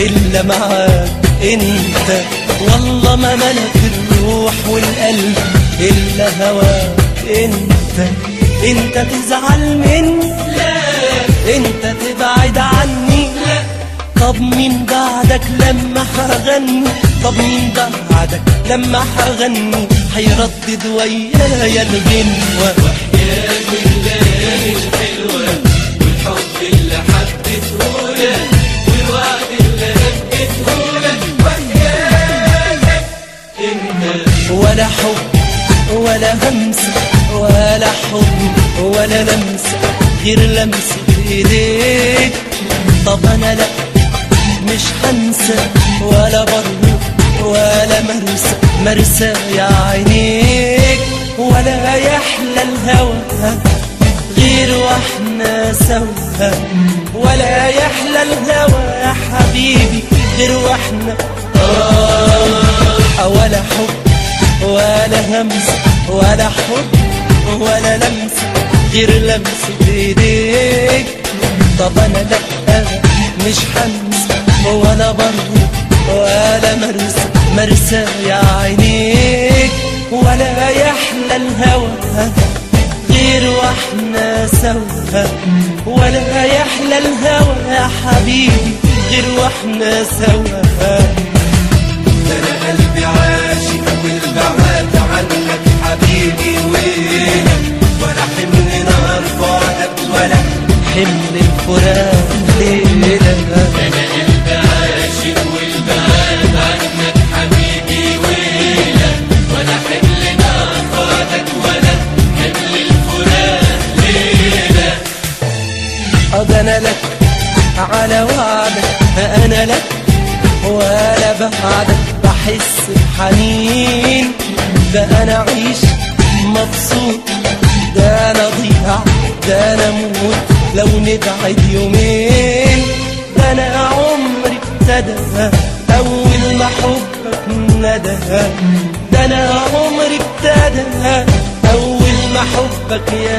إلا معاك انت والله ما ملك الروح والقلب إلا هواك انت انت تزعل مني لا انت تبعد عني لا طب مين بعدك لما هغني طب مين بعدك لما هغني هيردد ويايا الغنوة وحياة الليالي الحلوة والحب اللي حبيته لك والوعد اللي نبته لك وحياتك انت ولا حب ولا همسة ولا حب ولا لمسة غير لمسة ايديك طب انا لا مش هنسى ولا برضو ولا مرسى مرسى يا عينيك ولا يحلى الهوى غير واحنا سوا ولا يحلى الهوى يا حبيبي غير واحنا آه ولا حب ولا همسة ولا حب ولا لمسة غير لمسة ايديك طب انا لا مش هنسى ولا برضو ولا مرسى مرسى يا عينيك ولا يحلى الهوى غير واحنا سوا ولا يحلى الهوى يا حبيبي غير واحنا سوا ده انا قلبي عاشق والبعاد عنك حبيبي وينك ولا حمل نار بعدك ولا حمل الفراق ليلة انا قلبي عاشق والبعاد عنك حبيبي وينك ولا حمل نار بعدك ولا حمل الفراق ليلة أض أنا لك على وعدك أنا لك ولا بعدك بحس بحنين ده أنا أعيش مبسوط ده أنا ضيع ده أنا أموت لو نبعد يومين ده أنا عمري ابتدى أول ما حبك ندى ده أنا عمري ابتدى أول ما حبك يا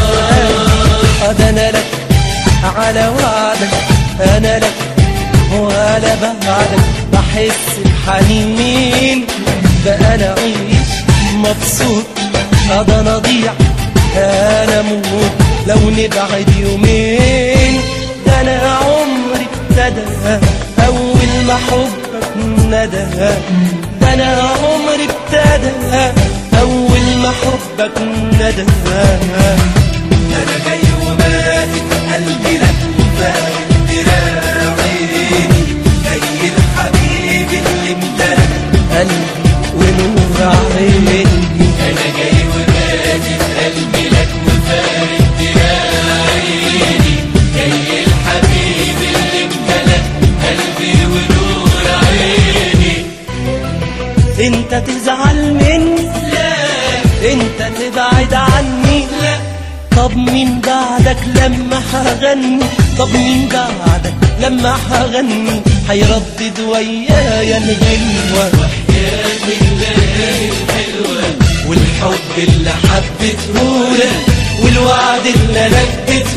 ده أنا لك على وعدك أنا لك ولا بعدك بحس بحنين ده أنا أعيش مبسوط ده أنا أضيع أنا أموت لو نبعد يومين ده أنا عمري ابتدى أول ما حبك ندى ده أنا عمري ابتدى أول ما حبك ندى انا جاي وماسك قلبي لك وفارق دراعيني جاي الحبيب اللي امتلك قلبي ونور عيني انا جاي وماسك قلبي لك وفارق دراعيني جاي الحبيب اللي امتلك قلبي ونور عيني انت تزعل مني لا انت تبعد عني لا طب مين بعدك لما هغني طب مين بعدك لما هغني هيردد ويايا الغنوة وحياة الليالي الحلوة والحب اللي حبيته لك والوعد اللي نجدته